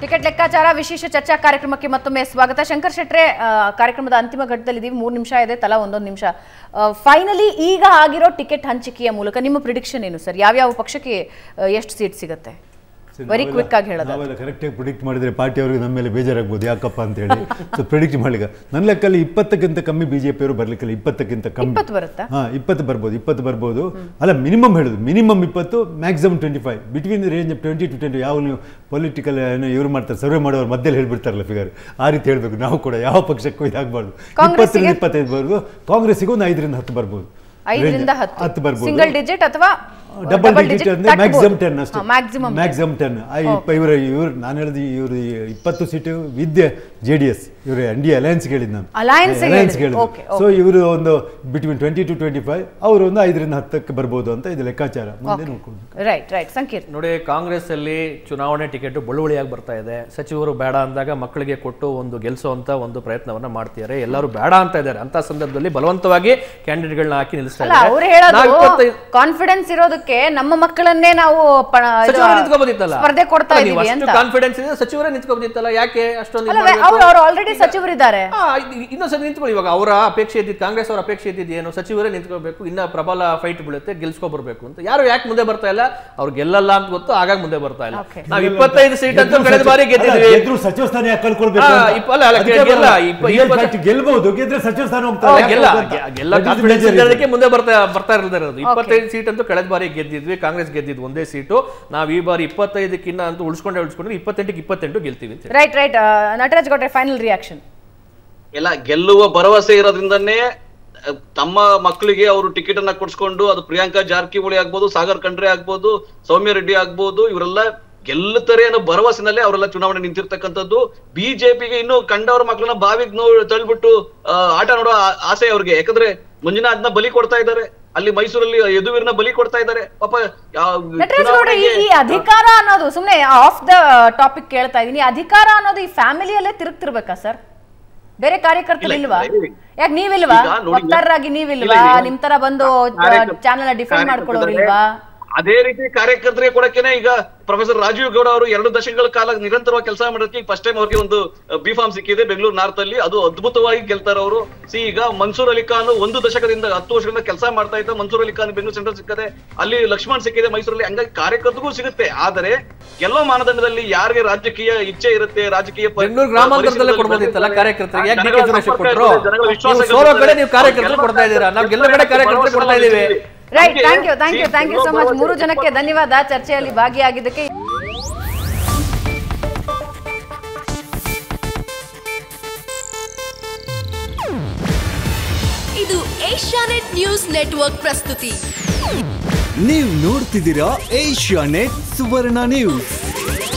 Ticket ಲೆಕ್ಕಾಚಾರ ವಿಶೇಷ ಚರ್ಚಾ ಕಾರ್ಯಕ್ರಮಕ್ಕೆ ಮತ್ತೊಮ್ಮೆ ಸ್ವಾಗತ ಶಂಕರ್ ಶೆಟ್ರೆ ಆ, ಕಾರ್ಯಕ್ರಮದ ಅಂತಿಮ ಘಟ್ಟದಲ್ಲಿದ್ದೀವಿ ಮೂರು ನಿಮಿಷ ಇದೆ ತಲಾ ಒಂದೊಂದು ನಿಮಿಷ ಫೈನಲಿ ಈಗ ಆಗಿರೋ ಟಿಕೆಟ್ ಹಂಚಿಕೆಯ ಮೂಲಕ ನಿಮ್ಮ ಪ್ರಿಡಿಕ್ಷನ್ ಏನು ಸರ್ ಯಾವ್ಯಾವ ಪಕ್ಷಕ್ಕೆ ಆ, ಎಷ್ಟು ಸೀಟ್ ಸಿಗುತ್ತೆ ವೆರಿ ಕ್ವಿಕ್ ಆಗಿ ಹೇಳೋದು ನಾವೆಲ್ಲ ಕರೆಕ್ಟಾಗಿ ಪ್ರಿಡಿಕ್ಟ್ ಮಾಡಿದ್ರೆ ಪಾರ್ಟಿಯವ್ರಿಗೆ ನಮ್ಮ ಮೇಲೆ ಬೇಜಾರಾಗ್ಬೋದು ಯಾಕಪ್ಪ ಅಂತ ಹೇಳಿ ಸೊ ಪ್ರಿಡಿಕ್ಟ್ ಮಾಡ್ಲಿಕ್ಕೆ ನನ್ನ ಲೆಕ್ಕಲ್ಲಿ ಇಪ್ಪತ್ತಕ್ಕಿಂತ ಕಮ್ಮಿ ಬಿಜೆಪಿಯವರು ಬರ್ಲಿಕ್ಕಿಲ್ಲ ಇಪ್ಪತ್ತಕ್ಕಿಂತ ಕಮ್ಮಿ ಇಪ್ಪತ್ತು ಬರುತ್ತಾ ಹಾ ಇಪ್ಪತ್ತು ಬರ್ಬೋದು ಇಪ್ಪತ್ತು ಬರ್ಬೋದು ಅಲ್ಲ ಮಿನಿಮಮ್ ಹೇಳುದು ಮಿನಿಮಮ್ ಇಪ್ಪತ್ತು maximum twenty five between range twenty two twenty ಯಾವ ನೀವು ಪೊಲಿಟಿಕಲ್ ಏನೋ ಇವ್ರು ಮಾಡ್ತಾರೆ ಸರ್ವೆ ಮಾಡೋರು ಮಧ್ಯದಲ್ಲಿ ಹೇಳ್ಬಿಡ್ತಾರಲ್ಲ ಫಿಗರ್ ಆ ರೀತಿ ಹೇಳ್ಬೇಕು ನಾವು ಕೂಡ ಯಾವ ಪಕ್ಷಕ್ಕೂ ಇದಾಗಬಾರ್ದು ಕಾಂಗ್ರೆಸ್ಸಿಗೆ? ಇಪ್ಪತ್ತರಿಂದ ಇಪ್ಪತ್ತೈದು ಬರ್ಬೋದು ಕಾಂಗ್ರೆಸ್ಸಿಗೂ ಒಂದು ಐದರಿಂದ ಹತ್ತು ಬರ್ಬೋದು ಐದರಿಂದ Range. ಹತ್ತು ಹತ್ತು ಬರ್ಬೋದು ಸಿಂಗಲ್ ಡಿಜಿಟ್ ಅಥವಾ ಡಬಲ್ ಡಿಜಿಟ್ ಅಂದ್ರೆ ಮ್ಯಾಕ್ಸಿಮಮ್ ಟೆನ್ ಅಷ್ಟೇ ಮ್ಯಾಕ್ಸಿಮಮ್ ಮ್ಯಾಕ್ಸಿಮಮ್ ಟೆನ್ ಇವರು ಇವ್ರು ನಾನು ಹೇಳಿದ ಇವರು ಇಪ್ಪತ್ತು seat with J D S ಇವರು ಎನ್ ಡಿ ಅಲಯನ್ಸ್ ಹೇಳಿದ್ ನಾನು Alliance ಗೆ ಅಲಯನ್ಸ್ ಹೇಳಿದ್ದು. ಹೇಳಿದ್ದು Okay, ಸೊ ಇವರು ಒಂದು between twenty two twenty five ಅವರು ಒಂದು ಐದರಿಂದ ಹತ್ತಕ್ಕೆ ಬರ್ಬೋದು ಅಂತ ಇದು ಲೆಕ್ಕಾಚಾರ ಮುಂದೆ ನೋಡ್ಕೊಂಡು ರೈಟ್ ರೈಟ್ ಸಂಕೀರ್ಣ ನೋಡಿ ಕಾಂಗ್ರೆಸ್ ಅಲ್ಲಿ ಚುನಾವಣೆ ಟಿಕೆಟ್ ಬಳುವಳಿಯಾಗಿ ಬರ್ತಾ ಇದೆ ಸಚಿವರು ಬೇಡ ಅಂದಾಗ ಮಕ್ಕಳಿಗೆ ಕೊಟ್ಟು ಒಂದು ಗೆಲ್ಸುವಂತ ಒಂದು ಪ್ರಯತ್ನವನ್ನ ಮಾಡ್ತಿದ್ದಾರೆ ಎಲ್ಲರೂ ಬೇಡ ಅಂತ ಇದ್ದಾರೆ ಅಂತ ಸಂದರ್ಭದಲ್ಲಿ ಬಲವಂತವಾಗಿ ಕ್ಯಾಂಡಿಡೇಟ್ಗಳನ್ನ ಹಾಕಿ ನಿಲ್ಲಿಸ್ತಾ ಅಲ್ಲ ಅವ್ರು ಇದ್ದಾರೆ ನಾವು ಹೇಳೋದು ಇಪ್ಪತ್ತೈದು ಕಾನ್ಫಿಡೆನ್ಸ್ ಇರೋದಕ್ಕೆ ನಮ್ಮ ಮಕ್ಕಳನ್ನೇ ನಾವು ಪ- ಇದು ಸಚಿವರೇ ನಿಂತ್ಕೋಬೋದಿತ್ತಲ್ಲ ಸ್ಪರ್ಧೆ ಕೊಡ್ತಾ ಅಲ್ಲ, ನೀವು ಇದೀವಿ ಅಷ್ಟು ಅಂತ ಕಾನ್ಫಿಡೆನ್ಸ್ ಇದೆ ಸಚಿವರೇ ನಿಂತ್ಕೋಬೋದಿತ್ತಲ್ಲ ಯಾಕೆ ಅಷ್ಟೊಂದು ಅಲ್ಲ ಇದು ಮಾಡ್ಬೇಕು? ಅವ್ರು ಅವ್ರು ಆಲ್ರೆಡಿ ಸಚಿವರಿದ್ದಾರೆ ಆ, ಇದ್- ಇನ್ನೊಂದ್ಸತಿ ನಿಂತ್ಕೊಳ್ಳಿ ಇವಾಗ ಅವರ ಅಪೇಕ್ಷೆ ಇದ್ದಿದ್ದು ಕಾಂಗ್ರೆಸ್ ಅವರ ಅಪೇಕ್ಷೆ ಇದ್ದಿದ್ದು ಏನು ಸಚಿವರೇ ನಿಂತ್ಕೋಬೇಕು ಇನ್ನ ಪ್ರಬಲ ಫೈಟ್ ಬೀಳುತ್ತೆ ಗೆಲ್ಸ್ಕೊ ಬರ್ಬೇಕು ಅಂತ ಯಾರು ಯಾಕೆ ಮುಂದೆ ಬರ್ತಾ ಇಲ್ಲ ಅವ್ರು ಗೆಲ್ಲಲ್ಲ ಅಂತ ಗೊತ್ತು ಆಗಾಗ ಮುಂದೆ ಬರ್ತಾ ಇಲ್ಲ Okay. ನಾವ್ ಇಪ್ಪತ್ತೈದು ಸೀಟ್ ಅಂತ ಕಳೆದ ಬಾರಿ ಗೆದ್ದಿದ್ವಿ ಗೆದ್ರು ಸಚಿವ ಸ್ಥಾನ ಯಾಕೆ ಕಳ್ಕೊಳ್ಬೇಕು ಆ, ಅಂತ? ಇಪ್ಪ- ಅಲ್ಲ, ಅಲ್ಲ, ಅದಕ್ಕೆ ಗೆಲ್ಲ, ಬರಲ್ಲ. ಇಪ್ಪ- Real ಇಪ್ಪತ್ತು- party ಗೆಲ್ಬಹುದು ಗೆದ್ರೆ ಸಚಿವ ಸ್ಥಾನ ಅಲ್ಲ, ಹೋಗ್ತಾರೆ ಗೆಲ್ಲ ಯಾಕೆ ಗೆ- ಹೋಗ್ತಾರೆ? ಗೆಲ್ಲ That is the confidence major ಇರೋದಕ್ಕೆ reason. ಮುಂದೆ ಬರ್ತಾ ಬರ್ತಾ ಇರೋದು ಇಪ್ಪತ್ತೈದು ಸೀಟ್ ಅಂತೂ ಕಳೆದ ಬಾರಿ ಗೆದ್ದಿದ್ವಿ ಕಾಂಗ್ರೆಸ್ ಗೆದ್ದಿದ್ದು ಒಂದೇ ಸೀಟು ನಾವ್ ಈ ಬಾರಿ ಇಪ್ಪತ್ತೈದಕ್ಕಿಂತ ಅಂತೂ ಉಳಿಸ್ಕೊಂಡೆ ಉಳಿಸ್ಕೊಂಡ್ರೆ ಇಪ್ಪತ್ತೆಂಟಕ್ಕೆ ಇಪ್ಪತ್ತೆಂಟು ಗೆಲ್ತೀವಿ ಅಂತ ಹೇಳಿ. ರೈಟ್ ರೈಟ್ ನಟರಾಜ್ ಗೌಡ್ರೆ ಫೈನಲ್ ರಿಯಾಕ್ಷನ್ ಎಲ್ಲ ಗೆಲ್ಲುವ ಭರವಸೆ ಇರೋದ್ರಿಂದನೇ ಅಹ್, ತಮ್ಮ ಮಕ್ಕಳಿಗೆ ಅವರು ಟಿಕೆಟ್ ಅನ್ನ ಕೊಡ್ಸ್ಕೊಂಡು ಅದು ಪ್ರಿಯಾಂಕಾ ಜಾರಕಿಹೊಳಿ ಆಗ್ಬೋದು ಸಾಗರ್ ಖಂಡ್ರೆ ಆಗ್ಬೋದು ಸೌಮ್ಯ ರೆಡ್ಡಿ ಆಗ್ಬೋದು ಇವರೆಲ್ಲ ಗೆಲ್ಲುತ್ತಾರೆ ಅನ್ನೋ ಭರವಸೆನಲ್ಲೇ ಅವರೆಲ್ಲ ಚುನಾವಣೆ ನಿಂತಿರ್ತಕ್ಕಂಥದ್ದು ಬಿಜೆಪಿಗೆ ಇನ್ನು ಕಂಡವರ ಮಕ್ಕಳನ್ನ ಬಾವಿಗೆ ನೋ ತಳ್ಬಿಟ್ಟು ಅಹ್, ಆಟ ನೋಡೋ ಆ- ಆಸೆ ಅವ್ರಿಗೆ ಯಾಕಂದ್ರೆ ಮಂಜುನಾಥ್ನ ಬಲಿ ಕೊಡ್ತಾ ಇದ್ದಾರೆ ಅಲ್ಲಿ ಮೈಸೂರಲ್ಲಿ ಯದುವೀರ್ನ ಬಲಿ ಕೊಡ್ತಾ ಇದ್ದಾರೆ ಪಾಪ ಯಾವ- ನಟರಾಜ್ ಗೌಡ್ರೆ ಈ ಚುನಾವಣೆಗೆ ಈ ಅಧಿಕಾರ ಅನ್ನೋದು ಸುಮ್ನೆ ಆಫ್ ದ ಟಾಪಿಕ್ ಕೇಳ್ತಾ ಇದೀನಿ ಅಧಿಕಾರ ಅನ್ನೋದು ಈ ಫ್ಯಾಮಿಲಿಯಲ್ಲೇ ತಿರುಗ್ತಿರ್ಬೇಕಾ ಸರ್ ಬೇರೆ ಕಾರ್ಯಕರ್ತರು ಇಲ್ಲ, ಇಲ್ವಾ ಇಲ್ಲ. ಯಾಕೆ ನೀವಿಲ್ವಾ ಈಗ ನೋಡಿ, ವಕ್ತಾರರಾಗಿ ನೀವಿಲ್ವಾ ಇಲ್ಲ, ಇಲ್ಲ. ನಿಮ್ ತರ ಬಂದು ಕಾರ್ಯಕರ್ತ- ಚಾನೆಲ್ ಡಿಫೆಂಡ್ ಮಾಡ್ಕೊಳ್ಳೋರು ಇಲ್ವಾ ಅದೇ ರೀತಿ ಕಾರ್ಯಕರ್ತರಿಗೆ ಕೊಡಕ್ಕೇನೆ ಈಗ ಪ್ರೊಫೆಸರ್ ರಾಜೀವ್ ಗೌಡ ಅವರು ಎರಡು ದಶಕಗಳ ಕಾಲ ನಿರಂತರವಾಗಿ ಕೆಲಸ ಮಾಡೋದಕ್ಕೆ ಫಸ್ಟ್ ಟೈಮ್ ಅವ್ರಿಗೆ ಒಂದು ಬಿ ಫಾರ್ಮ್ ಸಿಕ್ಕಿದೆ ಬೆಂಗಳೂರು ನಾರ್ತ್ ಅಲ್ಲಿ ಅದು ಅದ್ಭುತವಾಗಿ ಗೆಲ್ತಾರೆ ಅವರು ಸಿ ಈಗ ಮನ್ಸೂರ್ ಅಲಿ ಖಾನ್ ಒಂದು ದಶಕದಿಂದ ಹತ್ತು ವರ್ಷದಿಂದ ಕೆಲಸ ಮಾಡ್ತಾ ಇದ್ದ ಮನ್ಸೂರ್ ಅಲಿ ಖಾನ್ ಬೆಂಗಳೂರು ಸೆಂಟ್ರಲ್ ಸಿಕ್ಕದೆ ಅಲ್ಲಿ ಲಕ್ಷ್ಮಣ್ ಸಿಕ್ಕಿದೆ ಮೈಸೂರಲ್ಲಿ ಹಂಗಾಗಿ ಕಾರ್ಯಕರ್ತರಿಗೂ ಸಿಗುತ್ತೆ ಆದರೆ ಕೆಲವು ಮಾನದಂಡದಲ್ಲಿ ಯಾರಿಗೆ ರಾಜಕೀಯ ಇಚ್ಛೆ ಇರುತ್ತೆ ರಾಜಕೀಯ ಪ- ಬೆಂಗಳೂರು ಗ್ರಾಮಾಂತರದಲ್ಲೇ ಪರಿಸ್ಥಿತಿಗಳು ಕೊಡ್ಬೋದಿತ್ತಲ್ಲ ಬಂದಿರ್ತವೆ. ಕಾರ್ಯಕರ್ತರಿಗೆ ಯಾಕೆ ಡಿ ಜನಗಳ ಕೆ ಸುರೇಶ್ ಸಂಪರ್ಕ ಕೊಟ್ಟರು ಇರುತ್ತೆ, ಜನಗಳ ವಿಶ್ವಾಸ ನೀವು ಸೋಲೋ ಕಡೆ ನೀವು ಗಳಿಸುತ್ತೆ. ಕಾರ್ಯಕರ್ತರು ಕೊಡ್ತಾ ಇದ್ದೀರಾ ನಾವು ಗೆಲ್ಲೋ ಕಡೆ ಕಾರ್ಯಕರ್ತರು ಕೊಡ್ತಾ ಇದೀವಿ right thank you thank you thank you so much ಮೂರು ಜನಕ್ಕೆ ಧನ್ಯವಾದ ಚರ್ಚೆಯಲ್ಲಿ ಭಾಗಿಯಾಗಿದ್ದಕ್ಕೆ ಇದು ಏಷ್ಯಾನೆಟ್ ನ್ಯೂಸ್ ನೆಟ್ವರ್ಕ್ ಪ್ರಸ್ತುತಿ ನೀವು ನೋಡ್ತಿದ್ದೀರಾ ಏಷ್ಯಾ ನೆಟ್ ಸುವರ್ಣ ನ್ಯೂಸ್